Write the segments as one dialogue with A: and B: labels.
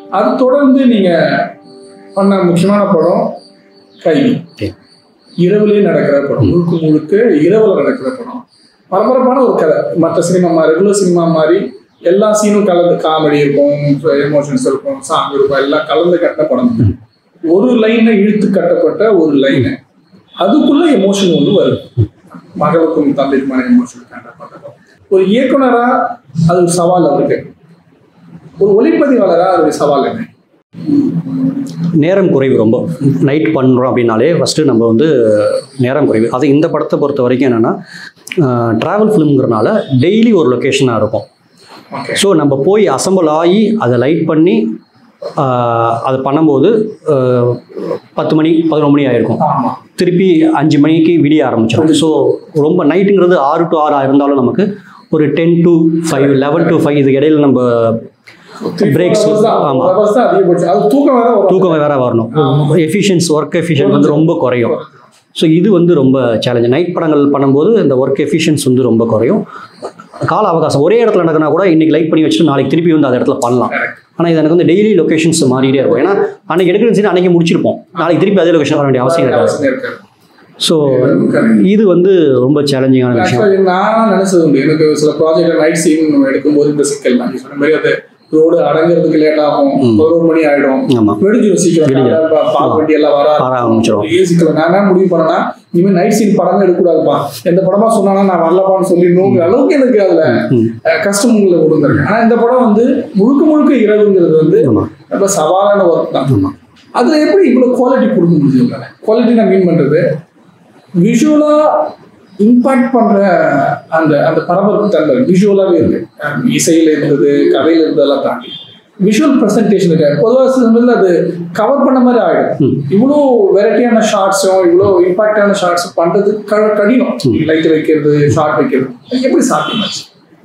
A: அது தொடர்ந்து நீங்க பண்ண முக்கியமான படம் கைதி
B: Okay.
A: இரவுலயே நடக்கிற படம் முழுக்க முழுக்க இரவுல நடக்கிற படம் பரபரப்பான ஒரு கதை மற்ற சினிமா ரெகுலர் சினிமா மாதிரி எல்லா சீனும் கலந்து காமெடி இருக்கும் எமோஷன்ஸ் இருக்கும் சாங் இருக்கும் எல்லாம் கலந்து கட்டின படம் ஒரு லைனை இழுத்து கட்டப்பட்ட ஒரு லைனு அதுக்குள்ள எமோஷன் ஒன்று வருது மகளுக்கும் தந்தைக்குமான எமோஷன் கட்டப்பட்ட படம் ஒரு இயக்குனரா அது ஒரு சவால் அவருக்கு ஒரு ஒளிப்பதிவாளரா அது சவால் என்ன
B: நேரம் குறைவு ரொம்ப நைட் பண்ணுறோம் அப்படின்னாலே ஃபஸ்ட்டு நம்ம வந்து நேரம் குறைவு அது இந்த படத்தை பொறுத்த வரைக்கும் என்னென்னா ட்ராவல் ஃபிலிம்ங்கிறனால டெய்லி ஒரு லொக்கேஷனாக இருக்கும்
A: ஓகே
B: ஸோ நம்ம போய் அசம்பிள் ஆகி அதை லைட் பண்ணி ஆஹ், அதை பண்ணும்போது ஆஹ், பத்து மணி பதினொரு மணி ஆயிருக்கும்
A: ஆமா
B: திருப்பி அஞ்சு மணிக்கு விடிய ஆரம்பிச்சிடும் ஸோ ரொம்ப நைட்டுங்கிறது ஆறு டு ஆறு இருந்தாலும் நமக்கு ஒரு ten to five eleven to five இதுக்கு இடையில நம்ம Breaks. ஆமா.
A: அதிகபட்சம் அது தூக்கம் வேற வரும்
B: தூக்கம் வேற வரணும் எஃபிஷியன்ஸ் ஒர்க் எஃபிஷியன்ஸ் வந்து ரொம்ப குறையும் ஸோ இது வந்து ரொம்ப சேலஞ்ச் நைட் படங்கள் பண்ணும்போது இந்த ஒர்க் எஃபிஷியன்ஸ் வந்து ரொம்ப குறையும் கால அவகாசம் ஒரே இடத்துல நடக்கினா கூட இன்னைக்கு லைட் பண்ணி வச்சுட்டு நாளைக்கு திருப்பி வந்து அந்த இடத்துல பண்ணலாம் ஆனால் இது எனக்கு வந்து டெய்லி லொகேஷன்ஸ் மாறிட்டே இருக்கும் ஏன்னா அன்னைக்கு எடுக்கிற சீன் அன்னைக்கு முடிச்சிருப்போம் நாளைக்கு திருப்பி அதே லொகேஷன் வர வேண்டிய அவசியம் இருக்காது
A: அவசியம் இருக்காது.
B: ஸோ இது வந்து ரொம்ப சேலஞ்சிங்கான விஷயம்
A: Actually, நான் நினைச்சது உண்டு எனக்கு சில ப்ராஜெக்ட் நைட் சீன் எடுக்கும்போது இந்த சிக்கல் தான் நீ சொன்ன மாதிரி அது ரோடு அடங்குறதுக்கு லேட் ஆகும் பதினோரு மணி ஆயிடும்
B: ஆமாம்
A: வெடிஞ்சிடும் சீக்கிரம்
B: விடிஞ்சிடும்.
A: காலையில பா- பால் வண்டி எல்லாம் வர
B: வர ஆரம்பிச்சிடும்
A: ஏ சிக்கல் நான் என்ன முடிவு பண்ணேன்னா இனிமேல் நைட் சீன் படமே எடுக்கக்கூடாதுப்பா எந்த படமா சொன்னானா நான் வரலப்பான்னு சொல்லிடணுங்கிற அளவுக்கு எனக்கு அதுல
B: ம்.
A: அஹ், கஷ்டம் உங்களை கொடுத்துருக்கேன் ஆனா இந்த படம் வந்து முழுக்க முழுக்க இரவுங்கிறது வந்து
B: ஆமாம்
A: ரொம்ப சவாலான ஒர்க் தான்
B: ஆமாம்
A: அதுல எப்படி இவ்வளவு குவாலிட்டி கொடுக்க முடியுது குவாலிட்டி நான் மீன் பண்றது விஷுவலா இம்பாக்ட் பண்ற அந்த அந்த பரபரப்பு தன்மை விஷுவலாவே இருக்கு அஹ் இசையில இருந்தது கதையில இருந்ததெல்லாம் தாண்டி விஷுவல் ப்ரெசன்டேஷன் இருக்கு பொதுவாக சில சமயத்துல அது கவர் பண்ண மாதிரி ஆயிடும்
B: ம்.
A: இவ்வளோ வெரைட்டியான ஷார்ட்ஸும் இவ்வளோ இம்பாக்டான ஷார்ட்ஸும் பண்றது க- கடினம் லைட் வைக்கிறது ஷார்ட் வைக்கிறது அது எப்படி சாத்தியமாச்சு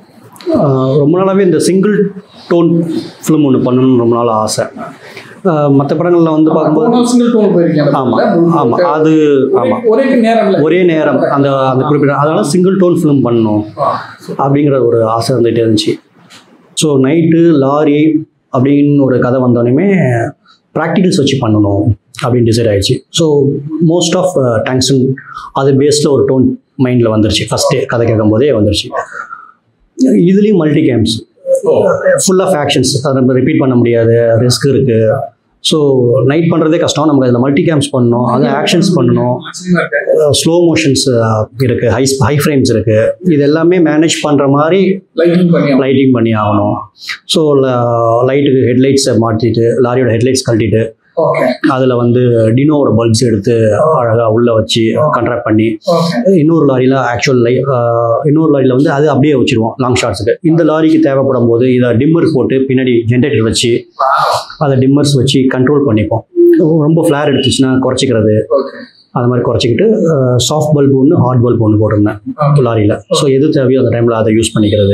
B: ஆஹ் ரொம்ப நாளாகவே இந்த சிங்கிள் டோன் ஃபிலிம் ஒன்று பண்ணணும்னு ரொம்ப நாள் ஆசை மற்ற படங்களில் வந்து பார்க்கும்போது
A: சிங்கிள் டோன் போயிருக்கேன்
B: ஆமாம் ஆமாம் அது ஆமாம்
A: ஒரே நேரம்ல
B: ஒரே நேரம் அந்த அந்த குறிப்பிட்ட அதனால சிங்கிள் டோன் ஃபிலிம் பண்ணணும் அப்படிங்கிற ஒரு ஆசை இருந்துகிட்டே இருந்துச்சு ஸோ நைட்டு லாரி அப்படின்னு ஒரு கதை வந்தோடனே ப்ராக்டிகல்ஸ் வச்சு பண்ணணும் அப்படின்னு டிசைட் ஆயிடுச்சு ஸோ மோஸ்ட் ஆஃப் டேங்க்ஸன் அது பேஸில் ஒரு டோன் மைண்டில் வந்துருச்சு ஃபஸ்ட்டே கதை கேட்கும் போதே வந்துருச்சு இதுலேயும் multi games full of actions அதை நம்ம ரிப்பீட் பண்ண முடியாது ரிஸ்க் இருக்குது ஸோ நைட் பண்ணுறதே கஷ்டம் நமக்கு அதில் மல்டி கேம்ஸ் பண்ணணும் அது ஆக்ஷன்ஸ் பண்ணணும் ஸ்லோ மோஷன்ஸ் இருக்கு ஹை ஹை ஃப்ரேம்ஸ் இருக்கு இது எல்லாமே மேனேஜ் பண்ற மாதிரி
A: லைட்டிங் பண்ணி
B: லைட்டிங் பண்ணி ஆகணும் ஸோ லைட்டுக்கு ஹெட்லைட்ஸை மாட்டிட்டு லாரியோட ஹெட்லைட்ஸ் கழட்டிட்டு
A: ஓகே
B: அதில் வந்து டினோவோட பல்ப்ஸ் எடுத்து அழகாக உள்ளே வச்சு கண்ட்ராக்ட் பண்ணி
A: ஓகே
B: இன்னொரு லாரியில் ஆக்சுவல் லை இன்னொரு லாரியில் வந்து அது அப்படியே வச்சிருவோம் லாங் ஷாட்ஸுக்கு இந்த லாரிக்கு தேவைப்படும் போது இதை டிம்மர் போட்டு பின்னாடி ஜென்ரேட்டர் வச்சு அதை டிம்மர்ஸ் வச்சு கண்ட்ரோல் பண்ணிப்போம் ரொம்ப ஃப்ளேர் எடுத்துச்சுன்னா குறைச்சிக்கிறது
A: ஓகே
B: அது மாதிரி குறைச்சிக்கிட்டு சாஃப்ட் பல்ப் ஒன்று ஹார்ட் பல்ப் ஒன்று போட்டிருந்தேன் லாரியில் ஸோ எது தேவையோ அந்த டைமில் அதை யூஸ் பண்ணிக்கிறது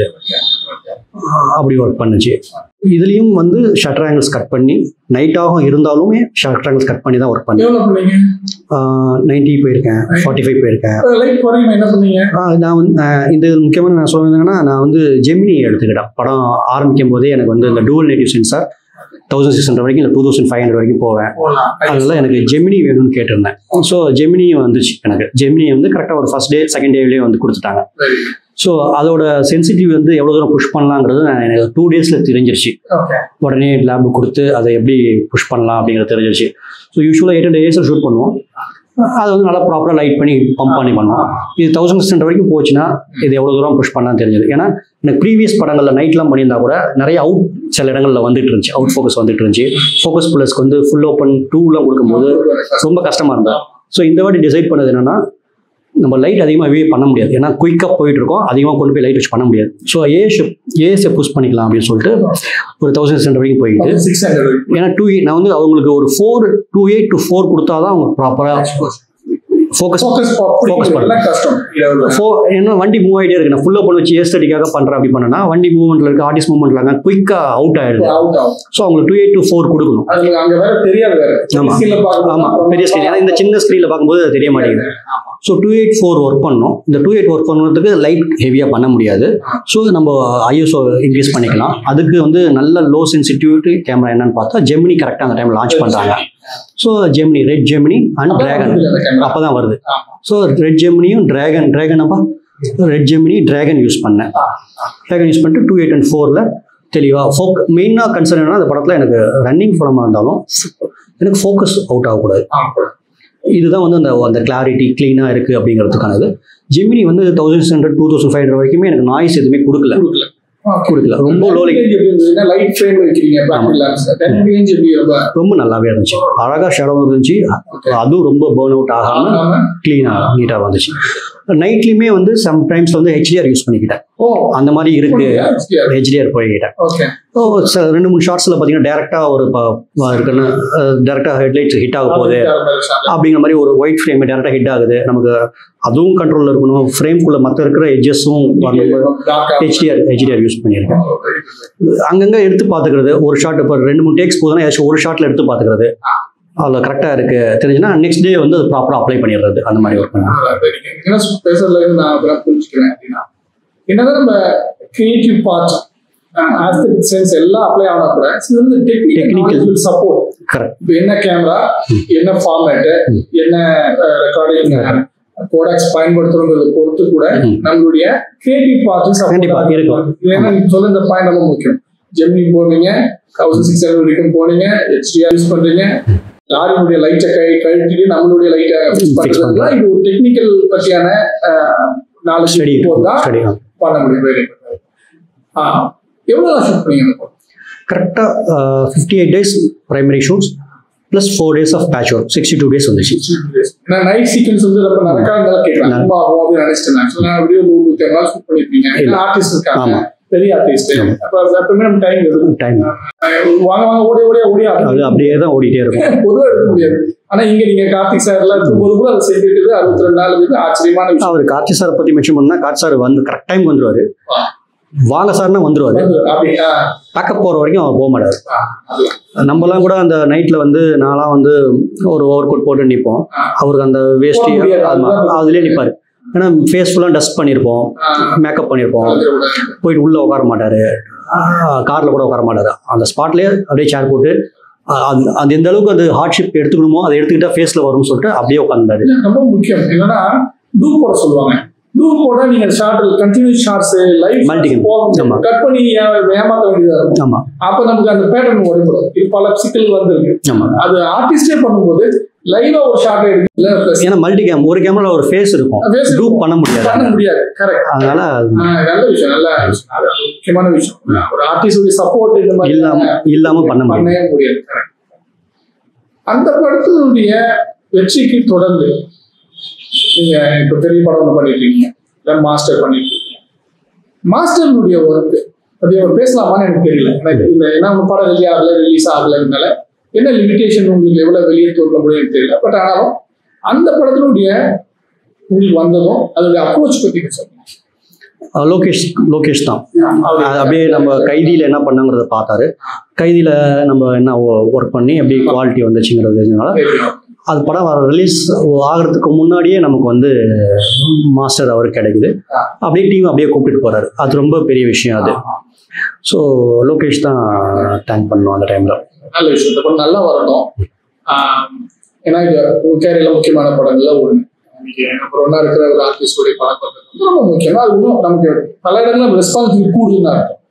B: அஹ் அப்படி ஒர்க் பண்ணுச்சு இதுலேயும் வந்து ஷட்டர் ஆங்கிள்ஸ் கட் பண்ணி நைட்டாகவும் இருந்தாலுமே ஷட்டர் ஆங்கிள்ஸ் கட் பண்ணி தான் ஒர்க் பண்ணேன்
A: எவ்வளவு பண்ணீங்க
B: நைன்ட்டி போயிருக்கேன் ஃபார்ட்டி ஃபைவ் போயிருக்கேன்
A: லைட் குறையுமா என்ன பண்ணீங்க
B: ஆஹ் நான் வந்து ஆஹ் இந்த இது முக்கியமான நான் சொல்றது என்னன்னா நான் வந்து ஜெமினி எடுத்துக்கிட்டேன் படம் ஆரம்பிக்கும் போதே எனக்கு வந்து இந்த dual native sensor thousand six hundred வரைக்கும் இல்லை டூ தௌசண்ட் ஃபைவ் ஹண்ட்ரட் வரைக்கும் போவேன்
A: போகலாம்
B: அதனால எனக்கு ஜெமினி வேணும்னு கேட்டிருந்தேன் ஸோ ஜெமினி வந்துச்சு எனக்கு ஜெமினி வந்து கரெக்டாக ஒரு ஃபர்ஸ்ட் டே செகண்ட் டேவிலே வந்து கொடுத்துட்டாங்க
A: சரி
B: ஸோ அதோட சென்சிட்டிவ் வந்து எவ்வளோ தூரம் புஷ் பண்ணலாங்கிறது நான் எனக்கு டூ டேஸில் தெரிஞ்சிருச்சு
A: ஓகே
B: உடனே லேபு கொடுத்து அதை எப்படி புஷ் பண்ணலாம் அப்படிங்கிறது தெரிஞ்சிருச்சு ஸோ யூஸ்வலாக எயிட் டேஸில் ஷூட் பண்ணுவோம் அதை வந்து நல்லா ப்ராப்பராக லைட் பண்ணி பம்ப் பண்ணி பண்ணுவோம் இது தௌசண்ட் சிக்ஸ் வரைக்கும் போச்சுன்னா இது எவ்வளோ தூரம் புஷ் பண்ணான்னு தெரிஞ்சது ஏன்னா எனக்கு ப்ரீவியஸ் படங்களில் நைட்லாம் பண்ணியிருந்தா கூட நிறைய அவுட் சில இடங்களில் வந்துட்டு இருந்துச்சு அவுட் ஃபோக்கஸ் வந்துட்டு இருந்துச்சு ஃபோக்கஸ் ப்ளஸ்க்கு வந்து ஃபுல் ஓப்பன் டூலாம் கொடுக்கும்போது ரொம்ப கஷ்டமாக இருந்தது ஸோ இந்த வாட்டி டிசைட் பண்ணது என்னன்னா நம்ம லைட் அதிகமாக பண்ண முடியாது ஏன்னா குயிக்காக போயிட்டு இருக்கோம் அதிகமாக கொண்டு போய் லைட் வச்சு பண்ண முடியாது ஸோ ஏஎஸ் ஏஎஸ்ஐ புஷ் பண்ணிக்கலாம் அப்படின்னு சொல்லிட்டு ஒரு தௌசண்ட் சிக்ஸ் வரைக்கும் போயிட்டு
A: சிக்ஸ் ஹண்ட்ரட்
B: ஏன்னா டூ நான் வந்து அவங்களுக்கு ஒரு four two eight to four கொடுத்தா தான் அவங்க ப்ராப்பராக
A: ஃபோக்கஸ்
B: ஃபோக்கஸ் Focus
A: பிடிக்கிறதுலாம் கஷ்டம் இரவுல.
B: ஃபோ என்ன வண்டி மூவ் ஆகிட்டே இருக்கு நான் ஃபுல்லாக பண்ண வச்சு ஏஸ்தடிக்காக பண்ணுறேன் அப்படி பண்ணனா வண்டி மூவ்மெண்ட்ல இருக்கு ஆர்டிஸ்ட் மூவ்மெண்ட்ல இருக்காங்க குயிக்காக அவுட் ஆயிடுது
A: அவுட் ஆகும்
B: ஸோ அவங்களுக்கு டூ எயிட் டூ ஃபோர் கொடுக்கணும்
A: அது உங்களுக்கு அங்க வேற தெரியாது வேற
B: ஆமா.
A: ஸ்கிரீன்ல பார்க்கும்போது
B: ஆமாம் பெரிய ஸ்க்ரீன் ஏன்னா இந்த சின்ன ஸ்க்ரீனில் பார்க்கும்போது அது தெரிய மாட்டேங்குது
A: ஆமா.
B: So two eight four work பண்ணோம் இந்த டூ எயிட் ஒர்க் பண்ணுறதுக்கு லைட் ஹெவியாக பண்ண முடியாது ஸோ நம்ம ஐஎஸ்ஓ இன்க்ரீஸ் பண்ணிக்கலாம் அதுக்கு வந்து நல்ல லோ சென்சிட்டிவிட்டி கேமரா என்னன்னு பார்த்தா ஜெமினி கரெக்டாக அந்த டைம் லான்ச் பண்ணுறாங்க so Gemini RED Gemini and Dragon
A: அப்பதான் அந்த camera.
B: அப்போ தான் வருது
A: ஆமா.
B: ஸோ ரெட் ஜெமினியும் டிராகன் டிராகன் அப்பா ரெட் ஜெமினி டிராகன் யூஸ் பண்ணேன் டிராகன் யூஸ் பண்ணிட்டு டூ எயிட் அண்ட் ஃபோரில் தெளிவாக ஃபோக் மெயினாக கன்சர்ன் என்னன்னா அந்த படத்தில் எனக்கு ரன்னிங் படமாக இருந்தாலும் எனக்கு ஃபோக்கஸ் அவுட் ஆகக்கூடாது
A: ஆமா.
B: இதுதான் வந்து அந்த அந்த கிளாரிட்டி க்ளீனாக இருக்குது அப்படிங்கிறதுக்கானது ஜெமினி வந்து thousand six hundred two thousand five hundred வரைக்குமே எனக்கு நாய்ஸ் எதுவுமே கொடுக்கல
A: கொடுக்கல. Okay.
B: கொடுக்கல ரொம்ப லோ
A: Dynamic range எப்படி இருந்ததுன்னா, light frame வைக்கிறீங்க, battery lamps. Dynamic range எப்படி ரொம்ப
B: ரொம்ப நல்லாவே இருந்துச்சு அழகாக ஷேடோ இருந்துச்சு அதுவும் ரொம்ப பேர்ன் அவுட் ஆகாமல்
A: ஆகாம?
B: க்ளீனாக நீட்டாக வந்துச்சு நைட்லேயுமே வந்து சம்டைம்ஸ் வந்து ஹெச்டிஆர் யூஸ் பண்ணிக்கிட்டேன்
A: ஓ,
B: அந்த மாதிரி இருக்கு
A: அப்படியா?
B: HDR போய்கிட்டேன்
A: Okay.
B: ஸோ சில ரெண்டு மூணு ஷார்ட்ஸில் பார்த்தீங்கன்னா டேரெக்டாக ஒரு ப- இருக்குன்னு டேரெக்டாக ஹெட்லைட்ஸ் ஹிட் ஆக போகுது அப்படிங்கிற மாதிரி ஒரு ஒயிட் ஃப்ரேம் டேரெக்டாக ஹிட் ஆகுது நமக்கு அதுவும் கண்ட்ரோலில் இருக்கணும் ஃப்ரேம்குள்ளே மற்ற இருக்கிற எட்ஜஸும்
A: Dark ஆ-
B: ஹெச்டிஆர் ஹெச்டிஆர் யூஸ் பண்ணியிருக்கேன் அங்கங்கே எடுத்து பார்த்துக்கிறது ஒரு ஷாட் இப்போ ரெண்டு மூணு டேக்ஸ் போதுன்னா ஏதாச்சும் ஒரு ஷாட்டில் எடுத்து பார்த்துக்கிறது அதில் கரெக்டாக இருக்கு தெரிஞ்சுன்னா நெக்ஸ்ட் டே வந்து அது ப்ராப்பராக அப்ளை பண்ணிடுறது அந்த மாதிரி ஒர்க் பண்ணுவேன்
A: அதாவது நீங்க என்ன பேசுறதுல இருந்து நான் அப்புறம் புரிஞ்சுக்கிறேன் அப்படின்னா என்னதான் நம்ம கிரியேட்டிவ் பார்ட் ஆஸ்தட்டிக் சென்ஸ் எல்லாம் அப்ளை ஆனா கூட இது வந்து
B: Technical.
A: டெக்னிக்கல் சப்போர்ட்
B: கரெக்ட்
A: இப்போ என்ன கேமரா என்ன ஃபார்மேட்
B: ம்.
A: என்ன ரெக்கார்டிங் ப்ராடக்ட்ஸ் பயன்படுத்துறோங்கிறத பொறுத்து கூட
B: ம்.
A: நம்மளுடைய கிரியேட்டிவ் பார்ட்ஸ்
B: கண்டிப்பா, இருக்கும்.
A: ஏன்னா நீங்க சொல்ல இந்த பாயிண்ட் ரொம்ப முக்கியம் ஜெமினி போடுறீங்க தௌசண்ட் சிக்ஸ் ஹண்ட்ரட் வரைக்கும் போனீங்க ஹெச்டிஆர் யூஸ் பண்றீங்க லாரினுடைய லைட்டை கை கழட்டிட்டு நம்மளுடைய லைட்டை ஃபிக்ஸ்
B: Fix
A: பண்றதுலாம் இது ஒரு டெக்னிக்கல் பத்தியான நாலேஜ்
B: ஸ்டடி
A: தான்
B: ஸ்டடி
A: பண்ண முடியும் வேலை ஆ எவ்வளவு நாள் ஷூட் பண்ணீங்க அந்த படம்?
B: கரெக்டாக fifty eight days primary shoots plus four days of patch work sixty two days வந்துச்சு
A: ஏன்னா நைட் சீக்வன்ஸ் வந்து ரொம்ப நடக்காதனால கேட்கலாம்
B: நட-
A: ரொம்ப ஆகும் அப்படின்னு நினைச்சிட்டேன் ஆக்சுவலா நான் அப்படியே நூறு நூத்தி ஐம்பது நாள் ஷூட் பண்ணிருப்பீங்க
B: இல்ல.
A: ஆர்டிஸ்ட் இருக்காங்க
B: ஆமா.
A: பெரிய ஆர்டிஸ்ட்
B: ஆமா.
A: அப்ப அது எப்பவுமே நம்ம டைம் எடுக்கும்
B: டைம்
A: வாங்க வாங்க ஓடிய ஓடியா ஓடியா
B: அது அப்படியே தான் ஓடிட்டே இருக்கும்
A: பொதுவா எடுக்க முடியாது ஆனா இங்க நீங்க கார்த்திக் சார் எல்லாம் இருக்கும்போது கூட அதை செஞ்சுட்டு அறுபத்தி ரெண்டு நாள் இது ஆச்சரியமான விஷயம்
B: அவர் கார்த்தி சாரை பற்றி மென்ஷன் பண்ணால் கார்த்தி சார் வந்து கரெக்ட் டைம் வந்துருவாரு
A: ஆ.
B: வாங்க சார்னா வந்துருவாரு
A: அப்படி ஆ,
B: பேக்கப் போகிற வரைக்கும் அவர் போக மாட்டார்
A: ஆ, அது.
B: நம்மலாம் கூட அந்த நைட்டில் வந்து நான்லாம் வந்து ஒரு ஓவர் கோட் போட்டு நிற்போம்
A: ஆ.
B: அவருக்கு அந்த வேஷ்டி
A: போட முடியாது.
B: ஆமா,
A: அதுதான்
B: அதுலேயே நிற்பார் ஏன்னா ஃபேஸ் ஃபுல்லாக டஸ்ட் பண்ணியிருப்போம்
A: ஆ,
B: மேக்கப் பண்ணியிருப்போம்
A: அது கூட.
B: போயிட்டு உள்ளே உட்கார மாட்டார் காரில் கூட உட்கார மாட்டார் அந்த ஸ்பாட்லேயே அப்படியே சேர் போட்டு ஆ, அந்த அது எந்த அளவுக்கு அது ஹார்ட்ஷிப் எடுத்துக்கணுமோ அதை எடுத்துக்கிட்டா ஃபேஸில் வரும்னு சொல்லிட்டு அப்படியே உட்காந்தாரு
A: இது ரொம்ப முக்கியம் என்னன்னா டூப் போட சொல்லுவாங்க டூப் போட நீங்க short continuous shorts life
B: Multi-cam. ஆமா.
A: கட் பண்ணி ஏ- ஏமாத்த வேண்டியதா இருக்கும்
B: ஆமாம்
A: அப்ப நமக்கு அந்த பேட்டர்ன் ஓடிப்படும் இது பல சிக்கல் வந்திருக்கு
B: ஆமாம்
A: அது ஆர்டிஸ்டே பண்ணும்போது லைவா ஒரு ஷார்ட் எடுக்கல plus
B: ஏன்னா மல்டி கேம் ஒரு கேமரா ஒரு ஃபேஸ் இருக்கும்
A: face
B: டூப்
A: இருக்கும்.
B: பண்ண முடியாது
A: பண்ண முடியாது கரெக்ட்
B: அதனால
A: நல்ல விஷயம் நல்ல விஷயம் அது அது முக்கியமான விஷயம் ஒரு ஆர்டிஸ்டுடைய சப்போர்ட் இந்த மாதிரி
B: இல்லாம இல்லாம பண்ண முடியாது
A: பண்ணவே முடியாது correct. அந்த படத்தினுடைய வெற்றிக்கு தொடர்ந்து நீங்க இப்ப பெரிய படம் ஒன்று பண்ணிட்டு இருக்கீங்க இல்ல மாஸ்டர் பண்ணிட்டு இருக்கீங்க மாஸ்டர்னுடைய ஒர்க் அது அவர் பேசலாமான்னு எனக்கு தெரியல எனக்கு இந்த ஏன்னா உங்க படம் வெளியே ஆகல ரிலீஸ் ஆகலனால என்ன லிமிடேஷன் உங்களுக்கு எவ்வளவு வெளியே தோன்ற முடியும் எனக்கு தெரியல பட் ஆனாலும் அந்த படத்தினுடைய உங்களுக்கு வந்ததும் அதோடைய அப்ரோச் பத்தி சொல்லுங்க
B: அஹ் லோகேஷ் லோகேஷ் தான்
A: அவரு-
B: அது அப்படியே நம்ம கைதியில் என்ன பண்ணாங்கிறத பார்த்தாரு கைதியில் நம்ம என்ன ஒர்க் பண்ணி அப்படியே குவாலிட்டி வந்துச்சுங்கிறது தெரிஞ்சனால அது படம் வர ரிலீஸ் ஆகிறதுக்கு முன்னாடியே நமக்கு வந்து மாஸ்டர் அவர் கிடைக்குது அப்படியே டீம் அப்படியே கூப்பிட்டு போறாரு அது ரொம்ப பெரிய விஷயம் அது ஸோ லோகேஷ் தான் தேங்க் பண்ணோம் அந்த டைமில்
A: நல்ல விஷயம் இந்த படம் நல்லா வரணும் ஆஹ் ஏன்னா இது உங்க கேரியர்ல முக்கியமான படங்கள்ல ஒண்ணு இன்னைக்கு அப்புறம் ஒன்றா இருக்கிற ஒரு ஆர்டிஸ்டோடைய படம் பண்றது வந்து ரொம்ப முக்கியம் அது இன்னும் நமக்கு பல இடங்கள்ல ரெஸ்பான்சிபிலிட்டி கூடுதுன்னு தான் இருக்கும்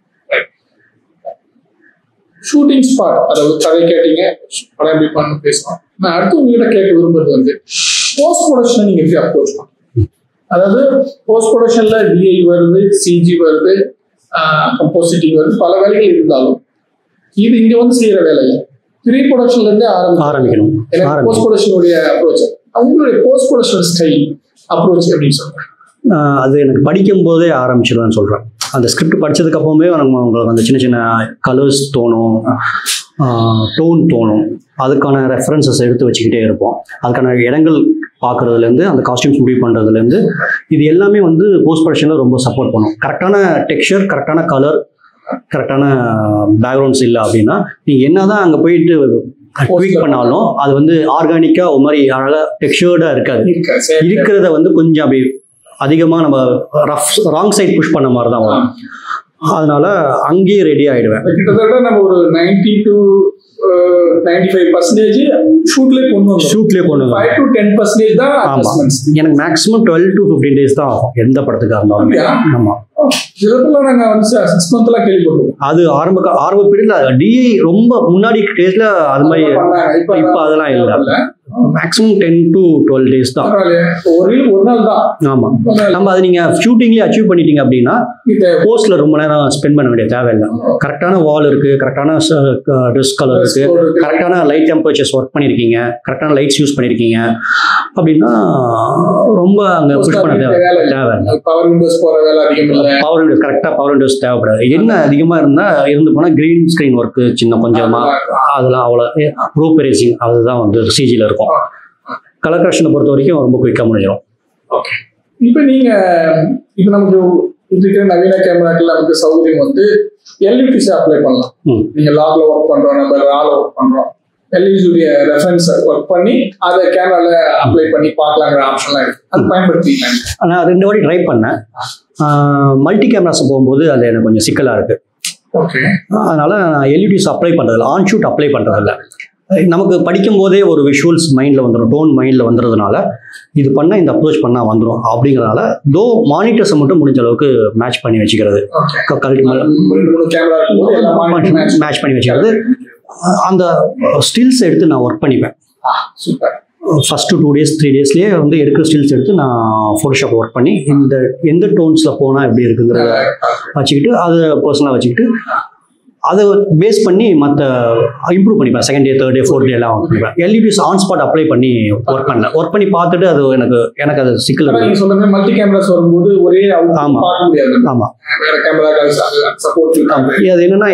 A: ஷூட்டிங் ஸ்பாட் அதாவது கதை கேட்டீங்க படம் எப்படி பண்ணு பேசணும் நான் அடுத்து உங்ககிட்ட கேட்க விரும்புறது வந்து போஸ்ட் ப்ரொடக்ஷனை நீங்க எப்படி அப்ரோச் பண்ணுங்க அதாவது போஸ்ட் ப்ரொடக்ஷன்ல டிஐ வருது சிஜி வருது கம்போசிட்டிங் வருது பல வேலைகள் இருந்தாலும் இது இங்க வந்து செய்யற வேலை இல்லை ப்ரீ ப்ரொடக்ஷன்ல இருந்தே ஆரம்பிக்கும்
B: ஆரம்பிக்கணும்
A: எனக்கு போஸ்ட்
B: ஆரம்பிக்கணும்
A: ப்ரொடக்ஷனுடைய அப்ரோச் உங்களுடைய போஸ்ட் ப்ரொடக்ஷன் ஸ்டைல் அப்ரோச் அப்படின்னு சொல்றேன்
B: ஆஹ் அது எனக்கு படிக்கும் போதே ஆரம்பிச்சிடுவேன்னு சொல்கிறேன் அந்த ஸ்கிரிப்ட் படிச்சதுக்கு அப்புறமே நம்ம உங்களுக்கு அந்த சின்ன சின்ன கலர்ஸ் தோணும் டோன் தோணும் அதுக்கான ரெஃபரன்சஸ் எடுத்து வச்சுக்கிட்டே இருப்போம் அதுக்கான இடங்கள் பார்க்குறதுலேருந்து அந்த காஸ்டியூம்ஸ் முடிவு பண்ணுறதுலேருந்து இது எல்லாமே வந்து போஸ்ட் ப்ரொடக்ஷனில் ரொம்ப சப்போர்ட் பண்ணும் கரெக்டான டெக்ஸ்சர் கரெக்டான கலர் கரெக்டான பேக்ரவுண்ட்ஸ் இல்லை அப்படின்னா நீங்கள் என்ன தான் அங்கே போயிட்டு ட்வீட் பண்ணாலும் அது வந்து ஆர்கானிக்காக ஒரு மாதிரி அழகாக டெக்ஸ்சர்டாக இருக்காது
A: இருக்கு சரி.
B: இருக்கிறத வந்து கொஞ்சம் அப்படி அதிகமாக நம்ம ரஃப் ராங் சைட் புஷ் பண்ண மாதிரி தான் வரும் அதனால அங்கேயே ரெடி ஆகிடுவேன்
A: கிட்டத்தட்ட நம்ம ஒரு ninety to ninety five percentage ஷூட்லேயே கொண்டு வந்தோம்
B: ஷூட்லேயே கொண்டு வந்து
A: ஃபைவ் டு டென் பர்சன்டேஜ் தான்
B: ஆமா.
A: அட்ஜஸ்ட்மெண்ட்ஸ்
B: எனக்கு maximum twelve to fifteen days தான் ஆகும் எந்த படத்துக்காக இருந்தாலும்
A: அப்படியா?
B: ஆமாம்
A: சிலப்பெல்லாம் நாங்க வந்து சிக்ஸ் மந்த்லாம் கேள்விப்பட்டிருக்கோம்
B: அது ஆரம்ப கா- ஆரம்ப பீரியட்ல டிஐ ரொம்ப முன்னாடி டேஸ்ல அது மாதிரி
A: பண்ணாங்க. இப்ப
B: இப்ப அதெல்லாம் இல்ல.
A: இல்ல.
B: Maximum ten to twelve days தான்
A: பரவாயில்லையே. ஒரு reel ஒரு நாள் தான்
B: ஆமா
A: ஒரு நாள்.
B: நம்ம அதை நீங்க ஷூட்டிங்லேயே அச்சீவ் பண்ணிட்டீங்க அப்படின்னா
A: இது
B: போஸ்ட்ல ரொம்ப நேரம் ஸ்பெண்ட் பண்ண வேண்டிய தேவையில்லை கரெக்டான வால் இருக்கு கரெக்டான ட்ரெஸ் கலர் இருக்கு
A: code இருக்கு.
B: கரெக்டான லைட் டெம்பரேச்சர்ஸ் ஒர்க் பண்ணியிருக்கீங்க கரெக்டான லைட்ஸ் யூஸ் பண்ணியிருக்கீங்க அப்படின்னா ரொம்ப அங்கே புஷ் பண்ண தேவை
A: வேலை இல்ல.
B: தேவையில்லை
A: பவர் விண்டோஸ் போற வேலை அதிகம் இல்ல
B: பவர் விண்டோஸ் கரெக்டாக பவர் விண்டோஸ் தேவைப்படாது என்ன அதிகமாக இருந்தால் இருந்து போனால் க்ரீன் ஸ்க்ரீன் ஒர்க்கு சின்ன கொஞ்சமாக அதெல்லாம் அவ்வளோ ப்ரூப் ரேசிங் அதுதான் வந்து சிஜியில் இருக்கும் கலர் கரெக்ஷனை பொறுத்த வரைக்கும் ரொம்ப குயிக்காக முடிஞ்சிடும்
A: ஓகே இப்போ நீங்க இப்போ நமக்கு இப்ப இருக்கிற நவீன கேமராக்கள் நமக்கு சௌகரியம் வந்து எல்இடிசி அப்ளை பண்ணலாம்
B: ம்.
A: நீங்க லாக்ல ஒர்க் பண்றோம் நம்ம ரால ஒர்க் பண்றோம் எல்இடியுடைய ரெஃபரன்ஸ் ஒர்க் பண்ணி அதை கேமரால அப்ளை பண்ணி பார்க்கலாங்கிற ஆப்ஷன்லாம் இருக்கு அது பயன்படுத்திக்கலாம்
B: நான் ரெண்டு வாட்டி ட்ரை பண்ணேன் மல்டி கேமராஸ் போகும்போது அது எனக்கு கொஞ்சம் சிக்கலாக இருக்குது
A: ஓகே
B: அதனால நான் எல்இடிஸ் அப்ளை பண்ணுறதில்ல ஆன் ஷூட் அப்ளை பண்ணுறதில்ல நமக்கு படிக்கும் போதே ஒரு விஷுவல்ஸ் மைண்டில் வந்துடும் டோன் மைண்டில் வந்துறதுனால இது பண்ணால் இந்த அப்ரோச் பண்ணால் வந்துடும் அப்படிங்கிறனால தோ மானிட்டர்ஸை மட்டும் முடிஞ்ச அளவுக்கு மேட்ச் பண்ணி வச்சுக்கிறது
A: ஓகே
B: கழட்டி
A: ரெண்டு மூணு கேமரா இருக்கும்போது எல்லாம் monitor match
B: மேட்ச் பண்ணி வச்சுக்கிறது அந்த ஸ்டில்ஸ் எடுத்து நான் ஒர்க் பண்ணிப்பேன்
A: super
B: first two days three டேஸ்லேயே வந்து எடுக்கிற ஸ்டில்ஸ் எடுத்து நான் ஃபோட்டோஷாப் ஒர்க் பண்ணி இந்த எந்த டோன்ஸில் போனால் எப்படி இருக்குங்கிறத வச்சுக்கிட்டு அதை பர்சனலாக வச்சுக்கிட்டு அதை பேஸ் பண்ணி மற்ற இம்ப்ரூவ் பண்ணிப்பேன் second day third day fourth day எல்லாம் ஒர்க் பண்ணிப்பேன் எல்இடிஸ் ஆன் ஸ்பாட் அப்ளை பண்ணி ஒர்க் பண்ணேன் ஒர்க் பண்ணி பார்த்துட்டு அது எனக்கு எனக்கு அது சிக்கல்
A: ஆனா
B: இருக்கு
A: நீங்க சொல்ற மல்டி கேமராஸ் வரும்போது ஒரே output
B: ஆமா.
A: பார்க்க முடியாது
B: ஆமாம்
A: வேற கேமரா சப்போர்ட் இருக்காங்க
B: அது என்னன்னா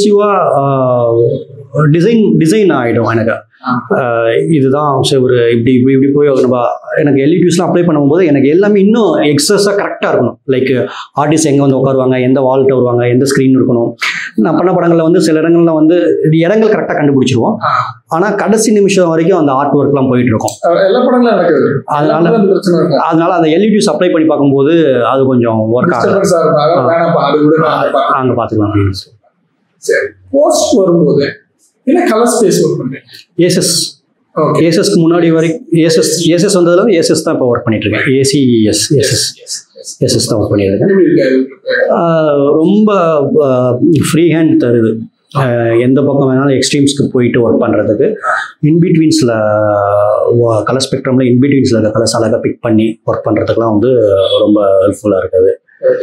B: எக்ஸ்டென்சிவாக டிசைன் டிசைன் ஆகிடும் எனக்கு
A: ஆ.
B: ஆஹ் இதுதான் ஒரு இப்படி இப்படி இப்படி போய் நம்ம எனக்கு எல்இடிஸ்லாம் அப்ளை பண்ணும்போது எனக்கு எல்லாமே இன்னும் எக்ஸஸாக கரெக்டாக இருக்கணும் லைக் ஆர்டிஸ்ட் எங்கே வந்து உட்காருவாங்க எந்த வால்கிட்ட வருவாங்க எந்த ஸ்க்ரீன் இருக்கணும் நான் பண்ண படங்களில் வந்து சில இடங்கள்ல வந்து இடங்கள் கரெக்டாக கண்டுபிடிச்சிருவோம்
A: ஆ.
B: ஆனால் கடைசி நிமிஷம் வரைக்கும் அந்த ஆர்ட் ஒர்க்லாம் போயிட்டு இருக்கும்
A: அஹ் எல்லா படங்களும் நடக்குது
B: அதனால-
A: அந்த பிரச்சனை இருக்கும்
B: அதனால அந்த எல்இடிஸ் அப்ளை பண்ணி பார்க்கும்போது அது கொஞ்சம் ஒர்க் ஆகல
A: டிஸ்டர்பன்ஸா இருக்கும் அதான் வேணாம்ப்பா அது விட நான் அதை பார்க்கிறேன்.
B: அங்கே பார்த்துக்கலாம் அப்படின்னு
A: சரி போஸ்ட் வரும்போது என்ன கலர் ஸ்பேஸ் ஒர்க் பண்றீங்க
B: ஏசஸ்
A: ஓகே
B: ஏசஸ்க்கு முன்னாடி வரைக்கும் ஏசஸ் ஏசஸ் வந்ததுல வந்து ஏசஸ் தான் இப்போ ஒர்க் பண்ணிட்டு இருக்கேன் ஏசிஎஸ் ஏசஸ் ஏசஸ் தான் ஒர்க் பண்ணிட்டு இருக்கேன்
A: எப்படி இருக்காது உங்களுக்கு?
B: ஆஹ் ரொம்ப ஃப்ரீ ஹேண்ட் தருது ஆஹ் எந்த பக்கம் வேணாலும் எக்ஸ்ட்ரீம்ஸ்க்கு போயிட்டு ஒர்க் பண்ணுறதுக்கு இன்பிட்வீன்ஸில் கலர் ஸ்பெக்ட்ரமில் இன்பிட்வீன்ஸில் இருக்க கலர்ஸ் அழகாக பிக் பண்ணி ஒர்க் பண்ணுறதுக்குலாம் வந்து ரொம்ப ஹெல்ப்ஃபுல்லாக இருக்குது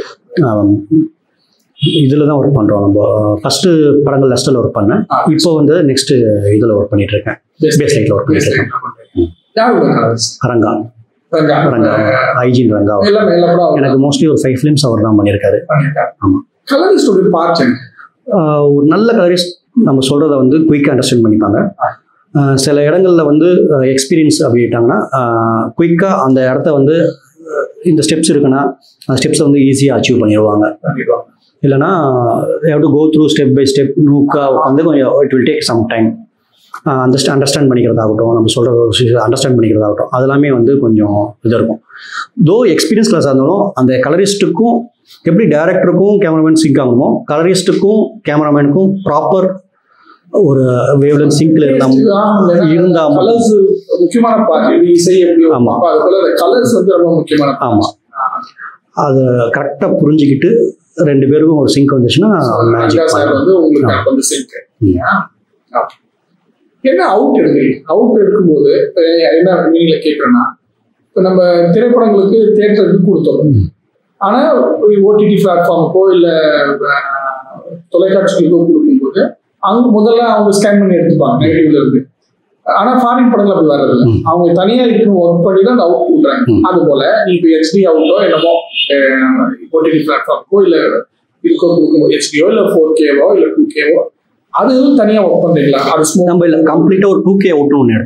B: இதில் தான் ஒர்க் பண்ணுறோம் நம்ம ஃபஸ்ட்டு படங்கள் லெஸ்டில் ஒர்க் பண்ணேன்
A: ஆ.
B: இப்போ வந்து நெக்ஸ்ட் இதில் ஒர்க் பண்ணிட்டு இருக்கேன்
A: Base
B: பேஸ் லைட்டில் ஒர்க்
A: Base
B: பண்ணிட்டு
A: line
B: இருக்கேன்
A: ல பண்றீங்க. யாரோட கலர்ஸ்
B: ரங்கா
A: ரங்கா
B: ரங்கா ஐஜின் ரங்கா
A: எல்லாமே எல்லா படம் அவர்
B: எனக்கு மோஸ்ட்லி ஒரு ஃபைவ் ஃபிலிம்ஸ் அவர் தான் பண்ணியிருக்காரு
A: பண்ணிருக்காரு
B: ஆமா.
A: கலரிஸ்டோட பார்ட் என்ன
B: ஆஹ் ஒரு நல்ல கலரிஸ்ட் நம்ம சொல்கிறத வந்து குயிக்காக அண்டர்ஸ்டாண்ட் பண்ணிப்பாங்க ஆஹ் சில இடங்களில் வந்து எக்ஸ்பீரியன்ஸ் அப்படின்ட்டாங்கன்னா குயிக்காக அந்த இடத்த வந்து ஆஹ் இந்த ஸ்டெப்ஸ் இருக்குன்னா அந்த ஸ்டெப்ஸை வந்து ஈஸியாக அச்சீவ் பண்ணிடுவாங்க
A: பண்ணிடுவாங்க
B: இல்லைனா have to go through step by step நூக்காக வந்து கொஞ்சம் it will take some time அந்த அண்டர்ஸ்டாண்ட் பண்ணிக்கிறதாகட்டும் நம்ம சொல்கிற அண்டர்ஸ்டாண்ட் பண்ணிக்கிறதாகட்டும் அதெல்லாமே வந்து கொஞ்சம் இது இருக்கும் தோ எக்ஸ்பீரியன்ஸ் கிளாஸாக இருந்தாலும் அந்த கலரிஸ்ட்டுக்கும் எப்படி டேரக்டருக்கும் கேமராமேன் சிங்க் ஆகணுமோ கலரிஸ்ட்டுக்கும் கேமராமேனுக்கும் ப்ராப்பர் ஒரு வேவ்லன் சிங்கில் இருந்தால் இருந்தா மட்டும்.
A: கலர்ஸ் முக்கியமான பார்ட் எப்படி இசை எப்படி
B: ஆமா.
A: அப்ப அதுக்குள்ள கலர்ஸ் வந்து ரொம்ப முக்கியமான part.
B: ஆமாம் அதை கரெக்டாக புரிஞ்சுக்கிட்டு ரெண்டு பேருக்கும் ஒரு சிங்க் வந்துச்சுன்னா
A: ரங்கா
B: மேஜிக்
A: சார்
B: பண்ணலாம்
A: வந்து உங்களுக்கு
B: ஆமா.
A: அப்ப வந்து சிங்க்
B: ம்.
A: என்ன அவுட் எடுக்கிறீங்க அவுட் எடுக்கும்போது இப்ப என்ன மீனிங்ல கேட்கறேன்னா இப்ப நம்ம திரைப்படங்களுக்கு தியேட்டருக்கு கொடுத்தோம்
B: ம்.
A: ஆனா ஓடிடி பிளாட்ஃபார்முக்கோ இல்ல அஹ், தொலைக்காட்சிகளுக்கோ கொடுக்கும்போது அங்க முதல்ல அவங்க ஸ்கேன் பண்ணி எடுத்துப்பாங்க நெகட்டிவ்ல இருந்து ஆனா ஃபாரின் படங்கள் அப்படி வர்றதில்ல
B: ம்.
A: அவங்க தனியா இருக்கணும் ஒர்க் பண்ணி தான் அந்த அவுட் கொடுக்குறாங்க
B: ம்.
A: அது போல நீ இப்போ ஹெச்டி அவுட்டோ என்னமோ ஓடிடி பிளாட்ஃபார்முக்கோ இல்ல இதுக்கோ கொடுக்கும்போது ஹெச்டியோ இல்ல ஃபோர் கேவோ இல்ல டூ கேவோ அது தனியா ஒர்க் பண்றீங்களா அது ஸ்மூத்
B: நம்ம இல்லை கம்ப்ளீட்டாக ஒரு டூ கே அவுட்னு ஒன்று எடுத்துடுறோம்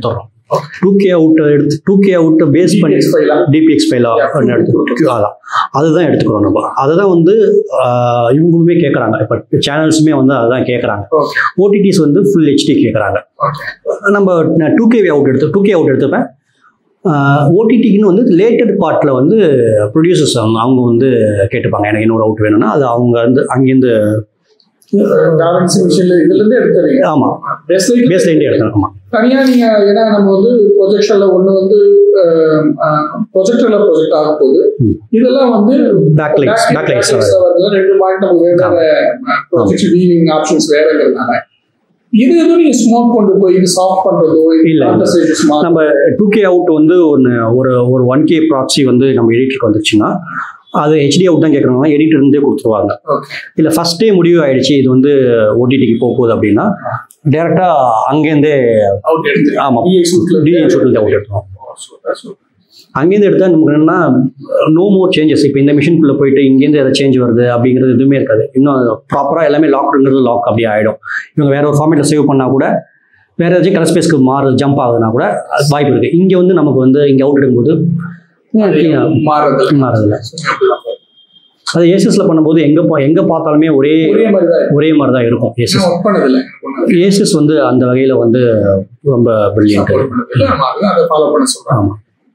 B: டூ கே அவுட்டை எடுத்து டூ கே அவுட்டை பேஸ் பண்ணி
A: DPX file ஆ?
B: டிபிஎக்ஸ் ஃபைலாக
A: Yeah,
B: எடுத்து அதான் அதுதான் எடுத்துக்கிறோம் நம்ம அதுதான் வந்து ஆஹ், இவங்களுமே கேட்குறாங்க இப்போ சேனல்ஸுமே வந்து அதுதான் கேட்குறாங்க
A: ஓகே
B: ஓடிடிஸ் வந்து ஃபுல் ஹெச்டி கேட்குறாங்க
A: ஓகே
B: நம்ம டூ கே அவுட் எடுத்து டூ கே அவுட் எடுத்துப்பேன் ஓடிடிக்குன்னு வந்து லேட்டட் பார்ட்டில் வந்து ப்ரொடியூசர்ஸ் அவங்க அவங்க வந்து கேட்டுப்பாங்க எனக்கு இன்னொரு அவுட் வேணும்னா அது அவங்க வந்து அங்கேருந்து
A: டாவன்சி மிஷின்ல இதுல இருந்து எடுத்துறீங்க
B: ஆமாம்
A: பேஸ்லைட்
B: பேஸ்லேருந்தே எடுக்கணும் ஆமாம்
A: தனியா நீங்க ஏன்னா நம்ம வந்து ப்ரொஜெக்ஷன்ல ஒண்ணு வந்து ப்ரொஜெக்டர்ல ப்ரொஜெக்ட் ஆக போகுது
B: ம்.
A: இதெல்லாம் வந்து
B: back lights back lights
A: backlights ரெண்டு பாயிண்ட் நமக்கு வேற ப்ரொஜெக்ஷன் வீவிங் ஆப்ஷன்ஸ் வேறங்கிறதுனால இது எதுவும் நீங்க ஸ்மோக் கொண்டு போய் இது சாஃப்ட் பண்றதோ
B: இல்ல.
A: ஸ்டேஜஸ்
B: நம்ம டூ கே அவுட் வந்து ஒன்று ஒரு ஒரு ஒன் கே ப்ராக்ஸி வந்து நம்ம எடிட்டருக்கு வந்துச்சுன்னா அது ஹெச்டி அவுட் தான் கேட்குறாங்க எடிட்டர் இருந்தே கொடுத்துருவாங்க
A: ஓகே
B: இல்லை ஃபஸ்ட்டே முடிவு ஆயிடுச்சு இது வந்து ஓடிடிக்கு போக போகுது அப்படின்னா டேரெக்டாக அங்கேருந்தே
A: அவுட் எடுத்து
B: ஆமாம்
A: டிஎக்ஸ்
B: டிஎன் ஷூட்டில் அவுட் எடுத்துருவோம் அங்கேருந்து எடுத்தால் நமக்கு என்னன்னா நோ மோர் சேஞ்சஸ் இப்போ இந்த மிஷின்குள்ளே போயிட்டு இங்கேருந்து எதாவது சேஞ்ச் வருது அப்படிங்கிறது எதுவுமே இருக்காது இன்னும் ப்ராப்பராக எல்லாமே லாக்ங்கிறது லாக் அப்படியே ஆகிடும் இவங்க வேற ஒரு ஃபார்மேட்டில் சேவ் பண்ணால் கூட வேற ஏதாச்சும் கலர் ஸ்பேஸ்க்கு மாறு ஜம்ப் ஆகுதுன்னா கூட அது வாய்ப்பு இருக்குது இங்கே வந்து நமக்கு வந்து இங்கே அவுட் எடுக்கும்போது
A: மாறுறது
B: மாறதில்ல அது ஏசஸில் பண்ணும்போது எங்கே பா எங்கே பார்த்தாலுமே ஒரே
A: ஒரே மாதிரி தான்
B: ஒரே மாதிரி தான் இருக்கும் ஏசஸ்
A: ஒர்க் பண்ணதில்ல
B: ஏசஸ் வந்து அந்த வகையில் வந்து ரொம்ப பிரில்லியன்ட்
A: சப்போர்ட் பண்ணதில்ல நம்ம அதுதான் அதை ஃபாலோ பண்ண சொல்றோம்
B: ஆமாம்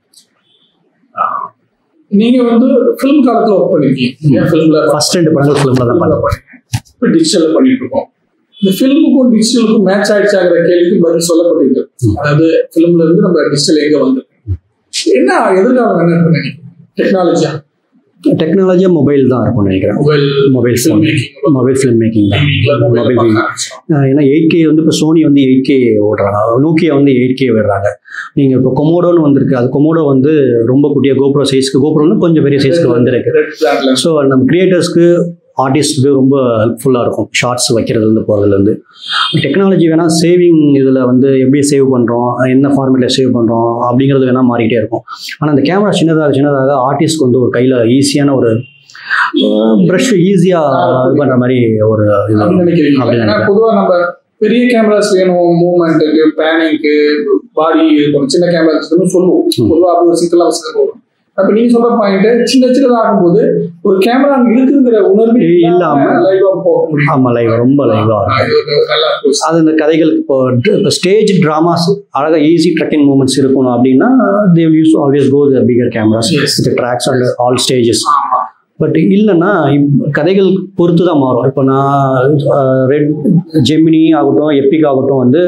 A: நீங்க வந்து ஃபிலிம் காலத்துல ஒர்க் பண்ணிருக்கீங்க ஃபிலிம்ல
B: ஃபர்ஸ்ட் ரெண்டு படங்கள் ஃபிலிமில் தான் பண்ணேன்
A: இப்போ டிஜிட்டல்ல பண்ணிட்டு இருக்கோம் இந்த ஃபிலிமுக்கும் டிஜிட்டலுக்கும் மேட்ச் ஆயிடுச்சாங்கிற கேள்விக்கு பதில் சொல்லப்பட்டிருக்கு அதாவது ஃபிலிம்ல இருந்து நம்ம டிஜிட்டல் எங்க வந்து என்ன எதிர்காலம் என்ன இருக்கு நினைக்கிறீங்க டெக்னாலஜியா
B: டெக்னாலஜியாக மொபைல் தான் இருக்கும்னு நினைக்கிறேன்
A: mobile
B: mobile
A: film
B: phone
A: making
B: mobile film making தான் மொபைல் வியூ ஏன்னா எயிட் கே வந்து இப்போ சோனி வந்து எயிட் கே ஓடுறாங்க நோக்கியா வந்து எயிட் கே விடுறாங்க நீங்கள் இப்போ கொமோடோன்னு வந்திருக்கு அது கொமோடோ வந்து ரொம்ப குட்டிய கோப்ரோ சைஸ்க்கு கோப்ரோன்னு கொஞ்சம் பெரிய சைஸ்க்கு வந்திருக்கு
A: ரெட் பிளாக்ல
B: ஸோ நம்ம கிரியேட்டர்ஸ்க்கு ஆர்டிஸ்ட்க்கு ரொம்ப ஹெல்ப்ஃபுல்லாக இருக்கும் ஷார்ட்ஸ் வைக்கிறதுலேருந்து போகிறதுலேருந்து டெக்னாலஜி வேணால் சேவிங் இதில் வந்து எப்படி சேவ் பண்ணுறோம் என்ன ஃபார்மேட்டில் சேவ் பண்ணுறோம் அப்படிங்கிறது வேணால் மாறிக்கிட்டே இருக்கும் ஆனால் அந்த கேமரா சின்னதாக சின்னதாக ஆர்டிஸ்ட்க்கு வந்து ஒரு கையில் ஈஸியான ஒரு ப்ரஷ் ஈஸியாக இது பண்ணுற மாதிரி ஒரு இது
A: அப்படின்னு நினைக்கிறீங்க
B: அப்படி
A: ஏன்னா
B: நினைக்கிறேன்.
A: பொதுவா நம்ம பெரிய கேமராஸ் வேணும் மூவ்மெண்ட்டுக்கு பேனிங்க்கு பாடி ஒரு சின்ன கேமராஸ் சொல்லுவோம்
B: ம்.
A: பொதுவா அப்படி ஒரு சிக்கலா வசதி வரும் அப்ப நீங்க சொல்ற பாயிண்ட் சின்ன சின்னதா ஆகும்போது ஒரு கேமரா அங்க இருக்குங்கிற உணர்வு
B: இல்லாம
A: லைவா போக முடியும்
B: ஆமாம் லைவ் ரொம்ப லைவாக இருக்கும்
A: அது ஒரு நல்லா இருக்கும்
B: அது இந்த கதைகள் இப்போ இப்போ ஸ்டேஜ் ட்ராமாஸ் அழகாக ஈஸி ட்ரக்கிங் மூமெண்ட்ஸ் இருக்கணும் அப்படின்னா they use always go the bigger cameras
A: Yes.
B: With tracks and all stages
A: ஆமா
B: பட் இல்லைன்னா இப்- கதைகள் பொறுத்து தான் மாறும் இப்போ நான் ரெட் ஜெமினி ஆகட்டும் எப்பிக் ஆகட்டும் வந்து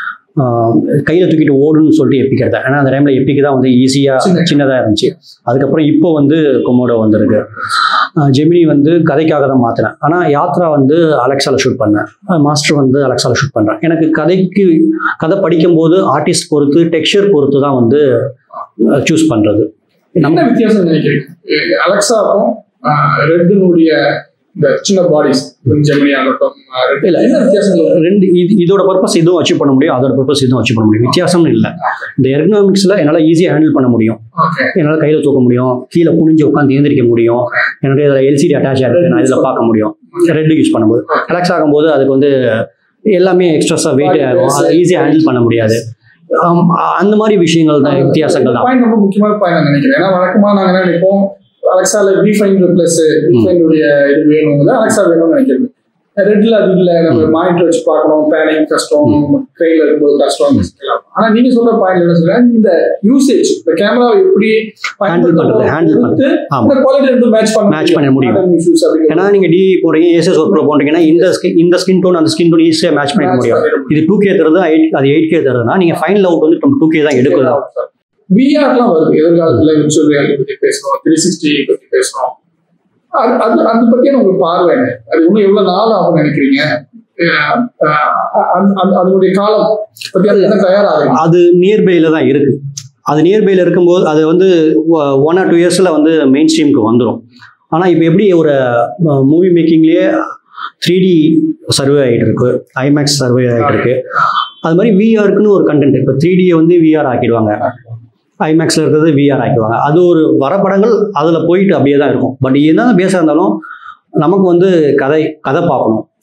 B: கையில் தூக்கிட்டு ஓடுன்னு சொல்லிட்டு எப்பிக் எடுத்தேன் ஏன்னா அந்த டைமில் எப்பிக்கு தான் வந்து ஈஸியாக
A: சின்ன-
B: சின்னதாக இருந்துச்சு அதுக்கப்புறம் இப்போ வந்து கொமோடோ வந்திருக்கு ஜெமினி வந்து கதைக்காக தான் மாற்றினேன் ஆனால் யாத்ரா வந்து அலெக்ஸாவில் ஷூட் பண்ணேன் மாஸ்டர் வந்து அலெக்ஸாவில் ஷூட் பண்ணுறேன் எனக்கு கதைக்கு கதை படிக்கும்போது ஆர்டிஸ்ட் பொறுத்து டெக்ஸ்சர் பொறுத்து தான் வந்து சூஸ் பண்ணுறது
A: என்ன வித்தியாசம் நினைக்கிறீங்க அலெக்சாக்கும் ரெட்டினுடைய இந்த சின்ன பாடிஸ் ஜெமினி ஆகட்டும் ரெட்
B: இல்ல.
A: என்ன வித்தியாசம்
B: ரெண்டு இது இதோட பர்பஸ் இதுவும் அச்சீவ் பண்ண முடியும் அதோட பர்பஸ் இதுவும் அச்சீவ் பண்ண முடியும் வித்தியாசம்னு இல்லை இந்த எர்கனாமிக்ஸில் என்னால் ஈஸியாக ஹேண்டில் பண்ண முடியும்
A: ஓகே
B: என்னால் கையில் தூக்க முடியும் கீழே குனிஞ்சு உட்காந்து ஏந்திரிக்க முடியும் என்னுடைய இதில் எல்சிடி அட்டாச் ஆகிருக்கு நான் இதில் பார்க்க முடியும் ரெட்டு யூஸ் பண்ணும்போது ரிலாக்ஸ் ஆகும்போது அதுக்கு வந்து எல்லாமே எக்ஸ்ட்ராஸாக வெயிட் ஆகும் அதை ஈஸியாக ஹேண்டில் பண்ண முடியாது ஆம், அந்த மாதிரி விஷயங்கள் தான் வித்தியாசங்கள் தான்
A: பாயிண்ட் ரொம்ப முக்கியமான பாயிண்ட் நினைக்கிறேன் ஏன்னா வழக்கமா நாங்க என்ன நினைப்போம் அலெக்சால ரீஃபைன் பிளஸ் ரீஃபைனுடைய இது வேணுங்கிறது அலெக்சா வேணும்னு நினைக்கிறது ரெட்ல அது இல்ல நம்ம மானிட்டர் வச்சு பார்க்கணும் பேனிங் கஷ்டம் ட்ரெயின்ல இருக்கும்போது கஷ்டம் சிக்கலாம். ஆனா நீங்க சொல்ற பாயிண்ட் என்ன சொல்றேன் இந்த யூசேஜ் இந்த கேமராவை எப்படி
B: Handle பண்றது, handle
A: பொறுத்து
B: ஆமா.
A: இந்த குவாலிட்டி ரெண்டும் மேட்ச் பண்ண
B: Match பண்ண முடியும்.
A: இஷ்யூஸ்
B: ஏன்னா நீங்கள் டி போகிறீங்க ஏசஸ் ஒர்க்கில் போன்றீங்கன்னா இந்த ஸ்கின் இந்த ஸ்கின் டோன் அந்த ஸ்கின் டோன் ஈஸியாக மேட்ச் பண்ணிக்க முடியும் இது டூ கே தருது எயிட் அது எயிட் கே தருதுன்னா நீங்கள் ஃபைனல் அவுட் வந்து நம்ம டூ கே தான் எடுக்கணும்
A: விஆர்லாம் வருது எதிர்காலத்துல விர்ச்சுவல் ரியாலிட்டி பத்தி பேசுறோம் த்ரீ சிக்ஸ்டி பத்தி பேசுறோம் அது அது அதை பத்தியான உங்களுக்கு பார்வை என்ன? அது இன்னும் எவ்வளவு நாள் ஆகும் நினைக்கிறீங்க அஹ் அஹ் அந்த- அந்த- அதனுடைய காலம் பத்தி அது என்ன தயாராகுது
B: அது நியர்பையில் தான் இருக்குது அது நியர்பையில் இருக்கும்போது அது வந்து ஒன் ஆர் டூ இயர்ஸில் வந்து மெயின் ஸ்ட்ரீமுக்கு வந்துடும் ஆனால் இப்போ எப்படி ஒரு மூவி மேக்கிங்லேயே த்ரீ டி சர்வே ஆகிட்டு இருக்கு ஐமேக்ஸ் சர்வே ஆகிட்டு இருக்கு அது மாதிரி விஆருக்குன்னு ஒரு கண்டென்ட் இப்போ த்ரீ டியை வந்து விஆர் ஆக்கிடுவாங்க ஐமேக்ஸில் இருக்கிறது விஆர் ஆக்கிடுவாங்க அது ஒரு வர படங்கள் அதில் போயிட்டு அப்படியே தான் இருக்கும் பட் என்ன பேச இருந்தாலும் நமக்கு வந்து கதை கதை பார்க்கணும்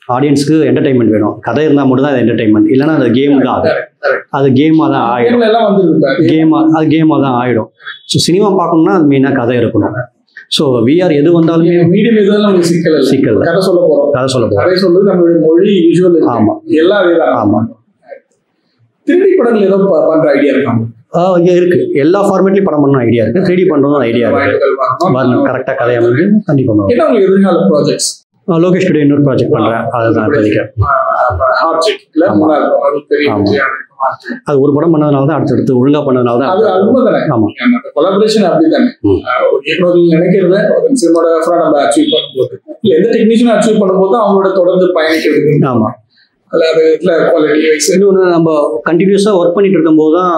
B: ஆடியன்ஸ்க்கு என்டர்டைன்மெண்ட் வேணும் கதை இருந்தால் மட்டும் தான் அது என்டர்டைன்மெண்ட் இல்லைன்னா அது கேம் தான் அது
A: Correct, correct.
B: அது கேமாக தான் ஆகிடும்
A: கேம்ல எல்லாம் வந்துருது இப்ப. அது
B: கேமாக அது கேமாக தான் ஆகிடும் ஸோ சினிமா பார்க்கணும்னா அது மெயினாக கதை இருக்கணும் ஸோ விஆர் எது வந்தாலுமே
A: மீடியம் இதுல நமக்கு சிக்கல் இல்லை
B: சிக்கல் இல்லை.
A: கதை சொல்ல போறோம்
B: கதை சொல்ல போகிறோம்
A: கதை சொல்றது நம்மளுடைய மொழி விஷுவல்
B: ஆமா.
A: எல்லாம் அதேதான்
B: ஆமா.
A: திருடி படங்கள் ஏதோ ப- பண்ற ஐடியா இருக்காங்க
B: இருக்கு எல்லா ஃபார்மேட்லையும் படம் பண்ண ஐடியா இருக்கு த்ரீ பண்ணுறதும் ஐடியா இருக்கு
A: வாய்ப்புகள் வரணும்.
B: வரணும் கரெக்டாக கதை அமைஞ்சு கண்டிப்பாக பண்ணுவோம்
A: என்ன உங்களுக்கு எதிர்கால ப்ராஜெக்ட்ஸ்
B: லோகேஷ் ஸ்டுடியோ இன்னொரு ப்ராஜெக்ட் பண்ணுறேன் அதுதான் இப்போதைக்கு
A: ஆப்ஜெக்ட்ல
B: ஆமா.
A: நல்லா இருக்கும் அது பெரிய
B: ஆமா.
A: வெற்றியான இருக்கும்.
B: அது ஒரு படம் பண்ணதுனால தான் அடுத்தடுத்து ஒழுங்காக பண்ணதுனால தான்
A: அது
B: அடுத்தடுத்து.
A: உண்மைதானே
B: ஆமா
A: அந்த கொலாபரேஷன் அப்படித்தானே
B: ம்.
A: அஹ் ஒரு இயக்குனர்கள் நினைக்கிறத ஒரு சினிமாடோகிராஃபரா நம்ம அச்சீவ் பண்ணும்போது இல்ல எந்த டெக்னீஷியன் அச்சீவ் பண்ணும்போது அவங்களோட தொடர்ந்து பயணிக்கிறது
B: ஆமா
A: அதுல அது இதுல குவாலிட்டி வைஸ்
B: இன்னொன்று நம்ம கண்டினியூஸாக ஒர்க் பண்ணிட்டு இருக்கும்போது தான்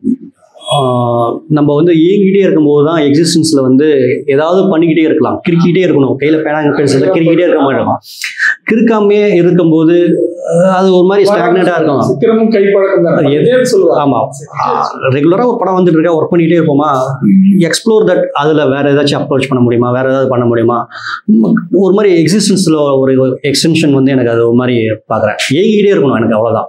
B: ஆஹ், நம்ம வந்து இயங்கிட்டே இருக்கும்போது தான் எக்ஸிஸ்டன்ஸில் வந்து ஏதாவது பண்ணிக்கிட்டே இருக்கலாம் கிறுக்கிட்டே இருக்கணும் கையில் பேனாங்க பென்சில் கிறுக்கிட்டே இருக்க மாதிரி இருக்கும் கிறுக்காமே இருக்கும்போது ஆஹ், அது ஒரு மாதிரி ஸ்டாக்னட்டாக இருக்கும்
A: சித்திரமும் கைப்பழக்கம் தான்
B: எது-
A: எதே சொல்லுவாங்க
B: ஆமாம் ரெகுலராக ஒரு படம் வந்துட்டு இருக்கா ஒர்க் பண்ணிகிட்டே இருப்போமா எக்ஸ்ப்ளோர் தட் அதில் வேற ஏதாச்சும் அப்ரோச் பண்ண முடியுமா வேற ஏதாவது பண்ண முடியுமா உம், ஒரு மாதிரி எக்ஸிஸ்டன்ஸில் ஒரு எக்ஸ்டென்ஷன் வந்து எனக்கு அது ஒரு மாதிரி பார்க்குறேன் ஏங்கிட்டே இருக்கணும் எனக்கு அவ்வளோதான்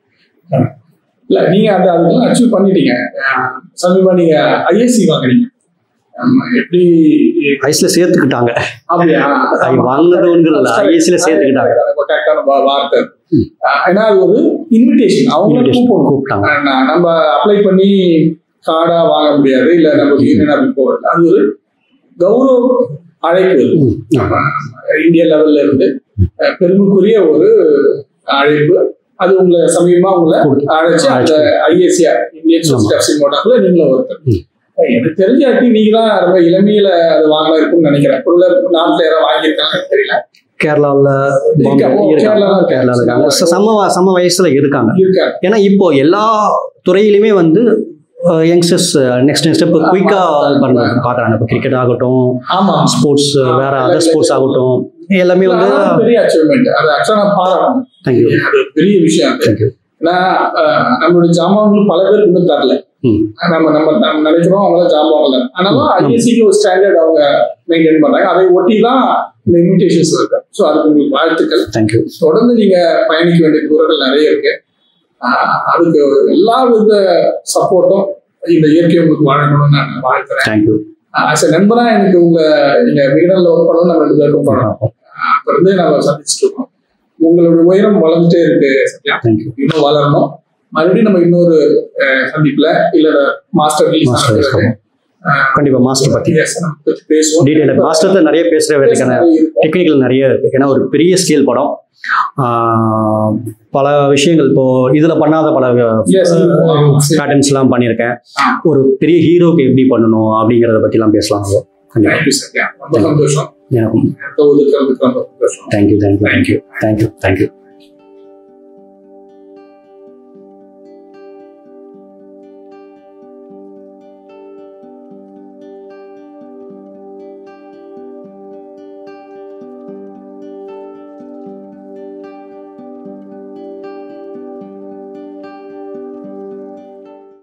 A: இல்ல நீங்க அந்த அதுக்கெல்லாம் அச்சீவ் பண்ணிட்டீங்க அஹ் சமீபமா நீங்க ஐஎஸ்சி வாங்குனீங்க ஆமா, எப்படி
B: ஐஸில் சேர்த்துக்கிட்டாங்க
A: அப்படியா
B: ஐ வாங்குனது ஒன்று இல்லை ஐஎஸ்சியில் சேர்த்துக்கிட்டாங்க
A: கரெக்டான வார்த்தை அஹ் ஏன்னா அது ஒரு இன்விடேஷன் அவங்க
B: Invitation
A: கூப்பிடணும்
B: கூப்பிட்டாங்க
A: அஹ் ந- நம்ம அப்ளை பண்ணி கார்டா வாங்க முடியாது இல்ல நம்ம யூனியன் அப்படி போகல அது ஒரு கௌரவ அழைப்பு அது.
B: ம்,
A: நம்ம இந்திய லெவல்ல இருந்து அஹ் பெருமைக்குரிய ஒரு அழைப்பு அது உங்களை சமீபமா உங்களை
B: கொடுத்து-
A: அழைச்சு அந்த ஐஎஸ்சிஆர் இந்தியன் சொசைட்டி ஆஃப் சினிமோட்டாக்ல நீங்களும் ஒருத்தர்
B: ம்.
A: எனக்கு தெரிஞ்ச ஆக்டி நீங்க தான் ரொம்ப இளமையில அது வாங்கலாம் இருக்கும்னு நினைக்கிறேன் ஒரு நாட்டுல யாராவது வாங்கியிருக்காங்க தெரியல
B: கேரளாவில்
A: இருக்கா? ஓ, கேரளால இருக்காங்க.
B: கேரளாவில் இருக்காங்க ச- சம வ- சம வயசில் இருக்காங்க
A: இருக்காங்க
B: ஏன்னா இப்போ எல்லா துறையிலுமே வந்து யங்ஸ்டர்ஸ் நெக்ஸ்ட் நெக்ஸ்ட் இப்போ குயிக்காக பண்ண பார்க்குறாங்க இப்போ கிரிக்கெட் ஆகட்டும்
A: ஆமா
B: ஸ்போர்ட்ஸ் வேற அதர் ஸ்போர்ட்ஸ் ஆகட்டும் எல்லாமே வந்து
A: அதான் பெரிய அச்சீவ்மெண்ட் அது ஆக்சுவலா நான் பாராட்டணும்
B: தேங்க்யூ
A: அது பெரிய விஷயம் அது
B: தேங்க்யூ
A: ஏன்னா அஹ், நம்மளுடைய ஜாமான்கள் பல பேருக்கு இன்னும் தரல
B: ம்
A: நம்ம நம்ம நம்ம நினைக்கிறோம் அவங்கள ஜாமான் இல்லை ஆனாலும் ஐஎஸ்சிக்கு ஒரு ஸ்டாண்டர்ட் அவங்க மெயின்டைன் பண்றாங்க அதை ஒட்டி தான் இந்த இன்விடேஷன்ஸ் இருக்கு ஸோ அதுக்கு உங்களுக்கு வாழ்த்துக்கள்
B: தேங்க்யூ
A: தொடர்ந்து நீங்க பயணிக்க வேண்டிய தூரங்கள் நிறைய இருக்கு ஆஹ் அதுக்கு எல்லா வித சப்போர்ட்டும் இந்த இயற்கை உங்களுக்கு வழங்கணும்னு நான் வாழ்த்துறேன்
B: தேங்க்யூ
A: ஆஸ் எ நண்பரா எனக்கு உங்க நீங்க விகடன்ல ஒர்க் பண்ணணும் நம்ம ரெண்டு பேருக்கும் பண்ணணும் அப்ப இருந்து நம்ம சந்திச்சுட்டு இருக்கோம் உங்களுடைய உயரம் வளர்ந்துட்டே இருக்கு சத்யா
B: தேங்க்யூ
A: இன்னும் வளரணும் மறுபடியும் நம்ம இன்னொரு அஹ், சந்திப்புல இல்ல மாஸ்டர்
B: Master release ஆகும். கண்டிப்பாக மாஸ்டர் பற்றி
A: பேசுவோம்
B: டீட்டெயில் மாஸ்டரில் நிறைய பேசுகிற வேலைக்கான
A: இருக்கும்.
B: டெக்னிக்கல் நிறைய இருக்கு ஏன்னா ஒரு பெரிய ஸ்கேல் படம் ஆஹ் பல விஷயங்கள் இப்போ இதில் பண்ணாத பல
A: Yes, இருக்கும்.
B: பேட்டர்ன்ஸ்லாம் பண்ணியிருக்கேன்
A: ஆ.
B: ஒரு பெரிய ஹீரோக்கு எப்படி பண்ணணும் அப்படிங்கிறத பற்றிலாம் பேசலாம் கண்டிப்பாக
A: Thank you, சத்யா ரொம்ப சந்தோஷம்
B: எனக்கும்
A: ஒதுக்குறதுக்கு ரொம்ப சந்தோஷம்
B: thank you thank you thank you thank you thank you